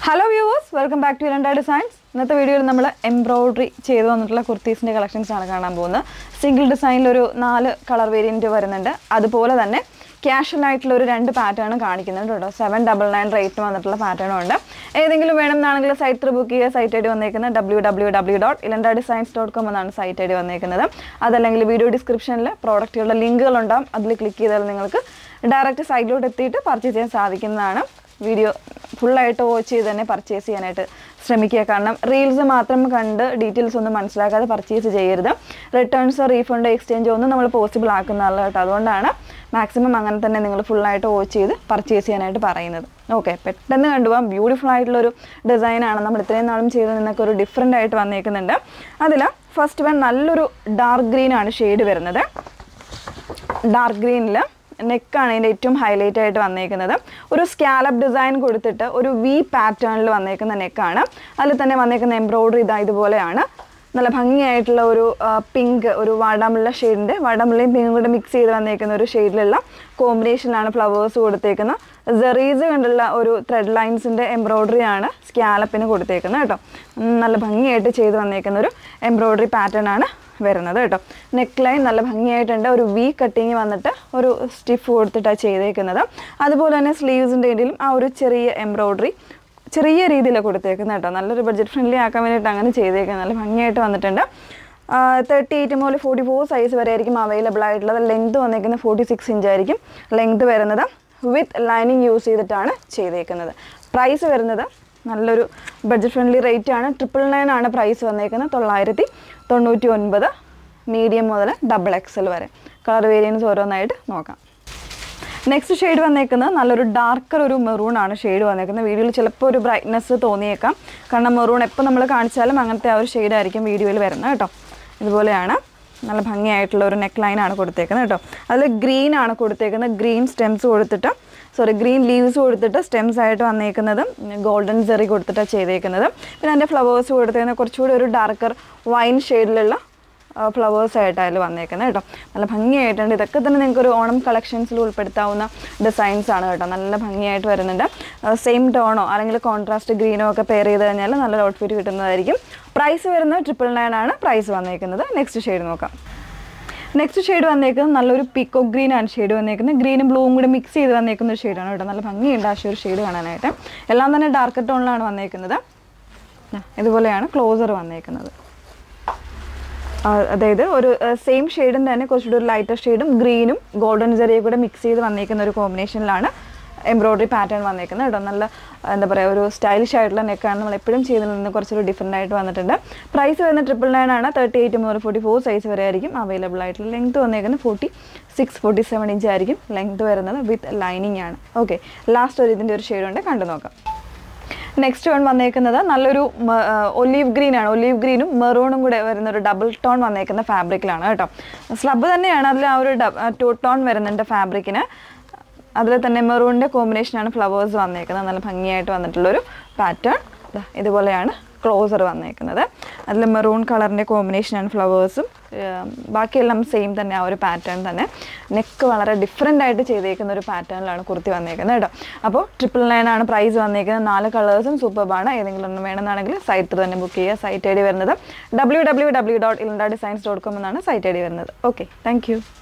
hello viewers welcome back to Ilanda designs ഇന്നത്തെ വീഡിയോയിൽ നമ്മൾ എംബ്രോയ്ഡറി ചെയ്തു വന്നിട്ടുള്ള കുർത്തീസിൻ്റെ കളക്ഷൻസ് ആണ് കാണാൻ പോകുന്നത് സിംഗിൾ ഡിസൈനിൽ ഒരു നാല് കളർ വേരിയൻറ്റ് വരുന്നുണ്ട് അതുപോലെ തന്നെ ക്യാഷ്വൽ ആയിട്ടുള്ള ഒരു രണ്ട് പാറ്റേൺ കാണിക്കുന്നുണ്ട് കേട്ടോ സെവൻ ഡബിൾ നയൻ റേറ്റ് വന്നിട്ടുള്ള പാറ്റേണും ഉണ്ട് ഏതെങ്കിലും വേണമെന്നാണെങ്കിൽ സൈറ്റ് ത്രൂ ബുക്ക് ചെയ്യുക സൈറ്റ് ഐ ഡി വന്നേക്കുന്നത് W W W dot Ilanda designs dot com എന്നാണ് സൈറ്റ് ഐ ഡി വന്നേക്കുന്നത് അതല്ലെങ്കിൽ വീഡിയോ ഡിസ്ക്രിപ്ഷനിൽ പ്രോഡക്റ്റുകളുടെ ലിങ്കുകൾ ഉണ്ടാവും അതിൽ ക്ലിക്ക് ചെയ്താൽ നിങ്ങൾക്ക് ഡയറക്റ്റ് സൈറ്റിലോട്ട് എത്തിയിട്ട് പർച്ചേസ് ചെയ്യാൻ സാധിക്കുന്നതാണ് വീഡിയോ ഫുള്ളായിട്ട് വാച്ച് ചെയ്ത് തന്നെ പർച്ചേസ് ചെയ്യാനായിട്ട് ശ്രമിക്കുക കാരണം റീൽസ് മാത്രം കണ്ട് ഡീറ്റെയിൽസ് ഒന്നും മനസ്സിലാക്കാതെ പർച്ചേസ് ചെയ്യരുത് റിട്ടേൺസോ റീഫണ്ടോ എക്സ്ചേഞ്ചോ ഒന്നും നമ്മൾ പോസിബിൾ ആക്കുന്നതല്ല കേട്ടോ അതുകൊണ്ടാണ് മാക്സിമം അങ്ങനെ തന്നെ നിങ്ങൾ ഫുള്ളായിട്ട് വാച്ച് ചെയ്ത് പർച്ചേസ് ചെയ്യാനായിട്ട് പറയുന്നത് ഓക്കെ പെട്ടെന്ന് കണ്ടുപോകാം ബ്യൂട്ടിഫുൾ ആയിട്ടുള്ളൊരു ഡിസൈനാണ് നമ്മൾ ഇത്രയും നാളും ചെയ്ത് നിന്നൊക്കെ ഒരു ഡിഫറെൻ്റ് ആയിട്ട് വന്നേക്കുന്നുണ്ട് അതിൽ ഫസ്റ്റ് വൺ നല്ലൊരു ഡാർക്ക് ഗ്രീൻ ആണ് ഷെയ്ഡ് വരുന്നത് ഡാർക്ക് ഗ്രീനിൽ നെക്കാണ് ഇതിൻ്റെ ഏറ്റവും ഹൈലൈറ്റ് ആയിട്ട് വന്നേക്കുന്നത് ഒരു സ്കാലപ്പ് ഡിസൈൻ കൊടുത്തിട്ട് ഒരു വി പാറ്റേണിൽ വന്നേക്കുന്ന നെക്കാണ് അതിൽ തന്നെ വന്നേക്കുന്ന എംബ്രോയ്ഡറി ഇതാ ഇതുപോലെയാണ് നല്ല ഭംഗിയായിട്ടുള്ള ഒരു പിങ്ക് ഒരു വാടാമുള്ള ഷെയ്ഡിൻ്റെ വാടാമുള്ളയും പിങ്കും കൂടെ മിക്സ് ചെയ്ത് വന്നേക്കുന്ന ഒരു ഷെയ്ഡിലുള്ള കോമ്പിനേഷനിലാണ് ഫ്ലവേഴ്സ് കൊടുത്തേക്കുന്നത് സെറീസ് കണ്ടുള്ള ഒരു ത്രെഡ് ലൈൻസിൻ്റെ എംബ്രോയ്ഡറി ആണ് സ്കാലപ്പിന് കൊടുത്തേക്കുന്നത് കേട്ടോ ഉം, നല്ല ഭംഗിയായിട്ട് ചെയ്ത് വന്നേക്കുന്ന ഒരു എംബ്രോയ്ഡറി പാറ്റേൺ ആണ് വരുന്നത് കേട്ടോ നെക്ക് ലൈൻ നല്ല ഭംഗിയായിട്ടുണ്ട് ഒരു വി കട്ടിങ് വന്നിട്ട് ഒരു സ്റ്റിഫ് കൊടുത്തിട്ടാണ് ചെയ്തേക്കുന്നത് അതുപോലെ തന്നെ സ്ലീവ്സിൻ്റെ ഇടയിലും ആ ഒരു ചെറിയ എംബ്രോയ്ഡറി ചെറിയ രീതിയിലാണ് കൊടുത്തേക്കുന്നത് കേട്ടോ നല്ലൊരു ബഡ്ജറ്റ് ഫ്രണ്ട്ലി ആക്കാൻ വേണ്ടിയിട്ട് അങ്ങനെ ചെയ്തേക്കുന്നത് നല്ല ഭംഗിയായിട്ട് വന്നിട്ടുണ്ട് തേർട്ടി എയ്റ്റ് മുതൽ ഫോർട്ടി ഫോർ സൈസ് വരെ ആയിരിക്കും അവൈലബിൾ ആയിട്ടുള്ളത് ലെങ്ത് വന്നേക്കുന്നത് ഫോർട്ടി സിക്സ് ഇഞ്ച് ആയിരിക്കും ലെങ്ത് വരുന്നത് വിത്ത് ലൈനിങ് യൂസ് ചെയ്തിട്ടാണ് ചെയ്തേക്കുന്നത് പ്രൈസ് വരുന്നത് നല്ലൊരു ബഡ്ജറ്റ് ഫ്രണ്ട്ലി റേറ്റ് ആണ് ട്രിപ്പിൾ നയൻ ആണ് പ്രൈസ് വന്നേക്കുന്നത് തൊള്ളായിരത്തി തൊണ്ണൂറ്റി ഒൻപത് മീഡിയം മുതൽ ഡബിൾ എക്സൽ വരെ കളർ വേരിയൻസ് ഓരോന്നായിട്ട് നോക്കാം നെക്സ്റ്റ് ഷെയ്ഡ് വന്നേക്കുന്നത് നല്ലൊരു ഡാർക്കർ ഒരു മെറൂൺ ആണ് ഷെയ്ഡ് വന്നേക്കുന്നത് വീഡിയോയിൽ ചിലപ്പോൾ ഒരു ബ്രൈറ്റ്നെസ് തോന്നിയേക്കാം കാരണം മെറൂൺ എപ്പോൾ നമ്മൾ കാണിച്ചാലും അങ്ങനത്തെ ആ ഒരു ഷെയ്ഡ് ആയിരിക്കും വീഡിയോയിൽ വരുന്നത് കേട്ടോ ഇതുപോലെയാണ് നല്ല ഭംഗിയായിട്ടുള്ള ഒരു നെക്ക് ലൈനാണ് കൊടുത്തേക്കുന്നത് കേട്ടോ അതിൽ ഗ്രീൻ ആണ് കൊടുത്തേക്കുന്നത് ഗ്രീൻ സ്റ്റെംസ് കൊടുത്തിട്ട് സോറി ഗ്രീൻ ലീവ്സ് കൊടുത്തിട്ട് സ്റ്റെംസ് ആയിട്ട് വന്നേക്കുന്നതും ഗോൾഡൻ ജെറി കൊടുത്തിട്ടാണ് ചെയ്തേക്കുന്നത് പിന്നെ അതിൻ്റെ ഫ്ലവേഴ്സ് കൊടുത്തേക്കുന്നത് കുറച്ചുകൂടി ഒരു ഡാർക്കർ വൈൻ ഷെയ്ഡിലുള്ള ഫ്ലവേഴ്സ് ആയിട്ട് അതിൽ വന്നേക്കുന്നത് കേട്ടോ നല്ല ഭംഗിയായിട്ടുണ്ട് ഇതൊക്കെ തന്നെ നിങ്ങൾക്ക് ഒരു ഓണം കളക്ഷൻസിൽ ഉൾപ്പെടുത്താവുന്ന ഡിസൈൻസ് ആണ് കേട്ടോ നല്ല ഭംഗിയായിട്ട് വരുന്നുണ്ട് സെയിം ടോണോ അല്ലെങ്കിൽ കോൺട്രാസ്റ്റ് ഗ്രീനോ ഒക്കെ പെയർ ചെയ്ത് കഴിഞ്ഞാൽ നല്ലൊരു ഔട്ട്ഫിറ്റ് കിട്ടുന്നതായിരിക്കും പ്രൈസ് വരുന്നത് ട്രിപ്പിൾ നയൻ ആണ് പ്രൈസ് വന്നേക്കുന്നത് നെക്സ്റ്റ് ഷെയ്ഡ് നോക്കാം നെക്സ്റ്റ് ഷെയ്ഡ് വന്നേക്കുന്നത് നല്ലൊരു പീക്കോ ഗ്രീൻ ആണ് ഷെയ്ഡ് വന്നേക്കുന്നത് ഗ്രീനും ബ്ലൂവും കൂടി മിക്സ് ചെയ്ത് വന്നേക്കുന്ന ഒരു ഷെയ്ഡാണ് കേട്ടോ നല്ല ഭംഗിയുണ്ട് ആ ഒരു ഷെയ്ഡ് കാണാനായിട്ട് എല്ലാം തന്നെ ഡാർക്ക് ടോണിലാണ് വന്നേക്കുന്നത് ദാ ഇതുപോലെയാണ് ക്ലോസർ വന്നേക്കുന്നത് ആ, അതായത് ഒരു സെയിം ഷെയ്ഡും തന്നെ കുറച്ചുകൂടി ഒരു ലൈറ്റർ ഷെയ്ഡും ഗ്രീനും ഗോൾഡൻ ജെറിയും കൂടെ മിക്സ് ചെയ്ത് വന്നേക്കുന്ന ഒരു കോമ്പിനേഷനിലാണ് എംബ്രോയ്ഡറി പാറ്റേൺ വന്നേക്കുന്നത് കേട്ടോ നല്ല എന്താ പറയുക ഒരു സ്റ്റൈലിഷ് ആയിട്ടുള്ള നെക്കാണ് നമ്മൾ എപ്പോഴും ചെയ്തതിൽ നിന്ന് കുറച്ചൊരു ഡിഫറെൻ്റ് ആയിട്ട് വന്നിട്ടുണ്ട് പ്രൈസ് വരുന്നത് ട്രിപ്പിൾ നയൻ ആണ് തേർട്ടി എയ്റ്റ് മുതൽ ഫോർട്ടി ഫോർ സൈസ് വരെ ആയിരിക്കും അവൈലബിൾ ആയിട്ടുള്ള ലെങ്ത് വന്നേക്കുന്നത് forty six forty seven inch ആയിരിക്കും ലെങ്ത് വരുന്നത് വിത്ത് ലൈനിങ് ആണ് ഓക്കെ ലാസ്റ്റ് ഒരു ഇതിൻ്റെ ഒരു ഷെയ്ഡ് ഉണ്ട് കണ്ടു നോക്കാം നെക്സ്റ്റ് വൺ വന്നേക്കുന്നത് നല്ലൊരു ഒലീവ് ഗ്രീൻ ആണ് ഒലീവ് ഗ്രീനും മെറൂണും കൂടെ വരുന്ന ഒരു ഡബിൾ ടോൺ വന്നേക്കുന്ന ഫാബ്രിക്കിലാണ് കേട്ടോ സ്ലബ് തന്നെയാണ് അതിൽ ആ ഒരു ടു ടോൺ വരുന്നുണ്ട് ഫാബ്രിക്കിന് അതിൽ തന്നെ മെറൂണിൻ്റെ കോമ്പിനേഷനാണ് ഫ്ലവേഴ്സ് വന്നേക്കുന്നത് നല്ല ഭംഗിയായിട്ട് വന്നിട്ടുള്ളൊരു പാറ്റേൺ ഇതുപോലെയാണ് ക്ലോസർ വന്നേക്കുന്നത് അതിൽ മെറൂൺ കളറിൻ്റെ കോമ്പിനേഷനാണ് ഫ്ലവേഴ്സും ബാക്കിയെല്ലാം സെയിം തന്നെ ആ ഒരു പാറ്റേൺ തന്നെ നെക്ക് വളരെ ഡിഫറെൻ്റ് ആയിട്ട് ചെയ്തേക്കുന്ന ഒരു പാറ്റേണിലാണ് കുർത്തി വന്നേക്കുന്നത് കേട്ടോ അപ്പോൾ ട്രിപ്പിൾ നയൻ ആണ് പ്രൈസ് വന്നേക്കുന്നത് നാല് കളേഴ്സും സൂപ്പർബാണ് ഏതെങ്കിലും ഒന്നും വേണമെന്നാണെങ്കിൽ സൈറ്റ് തന്നെ ബുക്ക് ചെയ്യുക സൈറ്റ് ഐ ഡി വരുന്നത് W W W dot Ilanda designs dot com എന്നാണ് സൈറ്റ് ഐ ഡി വരുന്നത് ഓക്കെ താങ്ക് യു